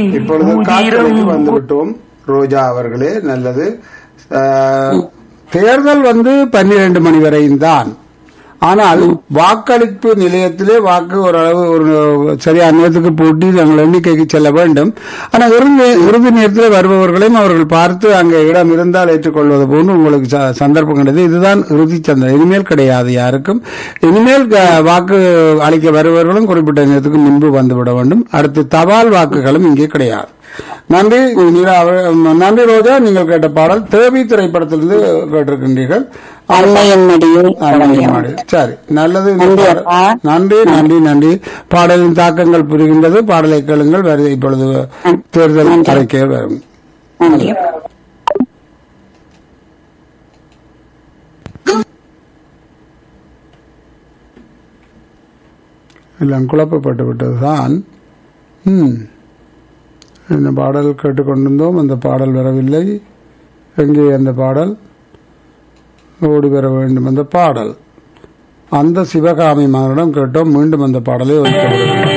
இப்பொழுது காற்றலைக்கு வந்து விட்டோம் ரோஜா அவர்களே நல்லது அஹ், தேர்தல் வந்து பன்னிரண்டு மணி வரையும் தான் ஆனால் வாக்களிப்பு நிலையத்திலே வாக்கு ஓரளவு ஒரு சரியான நேரத்துக்கு பூட்டி தங்கள் எண்ணிக்கைக்கு செல்ல வேண்டும் ஆனால் இறுதி இறுதி நேரத்தில் வருபவர்களையும் அவர்கள் பார்த்து அங்கே இடம் இருந்தால் ஏற்றுக்கொள்வது போன்று உங்களுக்கு ச- சந்தர்ப்பம் கிடையாது இதுதான் இறுதி சந்தர்ப்பம் இனிமேல் கிடையாது யாருக்கும் இனிமேல் க- வாக்கு அளிக்க வருபவர்களும் குறிப்பிட்ட நேரத்துக்கு முன்பு வந்துவிட வேண்டும் அடுத்து தபால் வாக்குகளும் இங்கே கிடையாது நன்றி நீரா அவ- நன்றி ரோஜா நீங்கள் கேட்ட பாடல் தேவி திரைப்படத்திலிருந்து கேட்டிருக்கின்றீர்கள் அன்னையின் மடியில் ஆன்மீக மாடு. சரி நல்லது இந்த நன்றி பாடல். அப்பா. நன்றி நன்றி நன்றி பாடலின் தாக்கங்கள் புரிகின்றது பாடலை கேளுங்கள் வேறு இப்பொழுது தேர்தல் அறைக்கே வரும் நன்றி எல்லாம் குழப்பப்பட்டு விட்டதுதான் ம் இந்த பாடல் கேட்டுக்கொண்டிருந்தோம் அந்த பாடல் வரவில்லை எங்கே அந்த பாடல் ஓடி வர வேண்டும் அந்த பாடல் அந்த சிவகாமி மகனிடம் கேட்டோம் மீண்டும் அந்த பாடலை ஒழிக்க